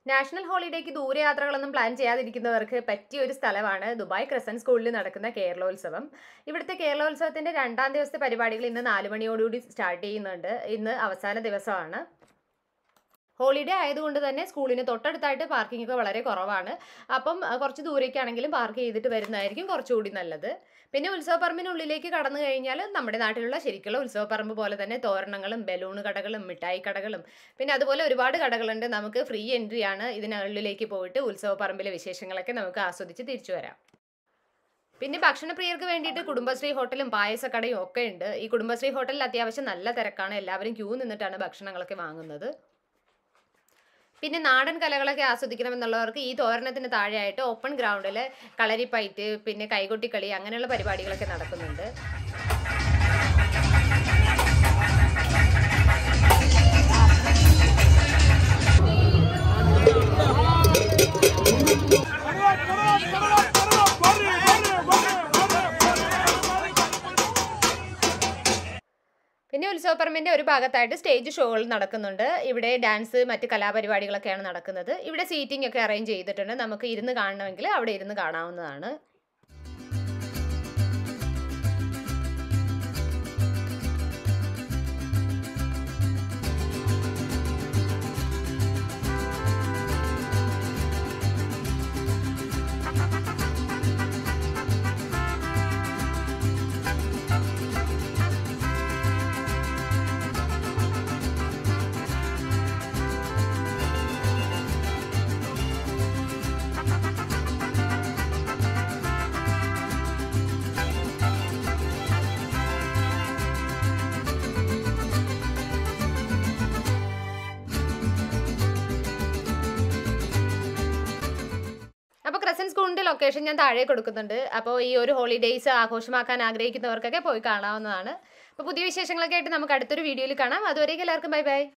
national ഹോളിഡേക്ക് ദൂരയാത്രകളൊന്നും plan ചെയ്യാതിരിക്കുന്നവർക്ക് പറ്റിയ ഒരു സ്ഥലമാണ് ദുബായ് ക്രസൻ സ്കൂളിൽ നടക്കുന്ന കേരളോത്സവം ഇവിടുത്തെ കേരളോത്സവത്തിന്റെ രണ്ടാം ദിവസത്തെ പരിപാടികൾ ഇന്ന് നാല് മണിയോടുകൂടി സ്റ്റാർട്ട് ചെയ്യുന്നുണ്ട് ഇന്ന് അവസാന ദിവസമാണ് ഹോളിഡേ ആയതുകൊണ്ട് തന്നെ സ്കൂളിന് തൊട്ടടുത്തായിട്ട് പാർക്കിംഗ് ഒക്കെ വളരെ കുറവാണ് അപ്പം അഹ് കുറച്ച് ദൂരേക്കാണെങ്കിലും പാർക്ക് ചെയ്തിട്ട് വരുന്നതായിരിക്കും കുറച്ചുകൂടി നല്ലത് പിന്നെ ഉത്സവപ്പറമ്പിനുള്ളിലേക്ക് കടന്നു കഴിഞ്ഞാൽ നമ്മുടെ നാട്ടിലുള്ള ശരിക്കുള്ള ഉത്സവപ്പറമ്പ് പോലെ തന്നെ തോരണങ്ങളും ബലൂൺ കടകളും മിഠായി കടകളും പിന്നെ അതുപോലെ ഒരുപാട് കടകളുണ്ട് നമുക്ക് ഫ്രീ എൻട്രി ആണ് ഇതിനുള്ളിലേക്ക് പോയിട്ട് ഉത്സവപ്പറമ്പിലെ വിശേഷങ്ങളൊക്കെ നമുക്ക് ആസ്വദിച്ച് തിരിച്ചു വരാം പിന്നെ ഭക്ഷണപ്രിയർക്ക് വേണ്ടിയിട്ട് കുടുംബശ്രീ ഹോട്ടലും പായസക്കടയും ഒക്കെ ഉണ്ട് ഈ കുടുംബശ്രീ ഹോട്ടലിൽ അത്യാവശ്യം നല്ല തിരക്കാണ് എല്ലാവരും ക്യൂ നിന്നിട്ടാണ് ഭക്ഷണങ്ങളൊക്കെ വാങ്ങുന്നത് പിന്നെ നാടൻ കലകളൊക്കെ ആസ്വദിക്കണമെന്നുള്ളവർക്ക് ഈ തോരണത്തിന് താഴെയായിട്ട് ഓപ്പൺ ഗ്രൗണ്ടിൽ കളരിപ്പയറ്റ് പിന്നെ കൈകൊട്ടിക്കളി അങ്ങനെയുള്ള പരിപാടികളൊക്കെ നടക്കുന്നുണ്ട് പിന്നെ ഉത്സവപ്പറമ്പിന്റെ ഒരു ഭാഗത്തായിട്ട് സ്റ്റേജ് ഷോകൾ നടക്കുന്നുണ്ട് ഇവിടെ ഡാൻസ് മറ്റ് കലാപരിപാടികളൊക്കെയാണ് നടക്കുന്നത് ഇവിടെ സീറ്റിംഗ് ഒക്കെ അറേഞ്ച് ചെയ്തിട്ടുണ്ട് നമുക്ക് ഇരുന്ന് കാണണമെങ്കിൽ അവിടെ ഇരുന്ന് കാണാവുന്നതാണ് അപ്പോൾ ക്രസൻ സ്കൂളിന്റെ ലൊക്കേഷൻ ഞാൻ താഴെ കൊടുക്കുന്നുണ്ട് അപ്പോൾ ഈ ഒരു ഹോളിഡേയ്സ് ആഘോഷമാക്കാൻ ആഗ്രഹിക്കുന്നവർക്കൊക്കെ പോയി കാണാവുന്നതാണ് അപ്പോൾ പുതിയ വിശേഷങ്ങളൊക്കെ ആയിട്ട് നമുക്ക് അടുത്തൊരു വീഡിയോയിൽ കാണാം അതുവരേക്കും എല്ലാവർക്കും ബൈ ബൈ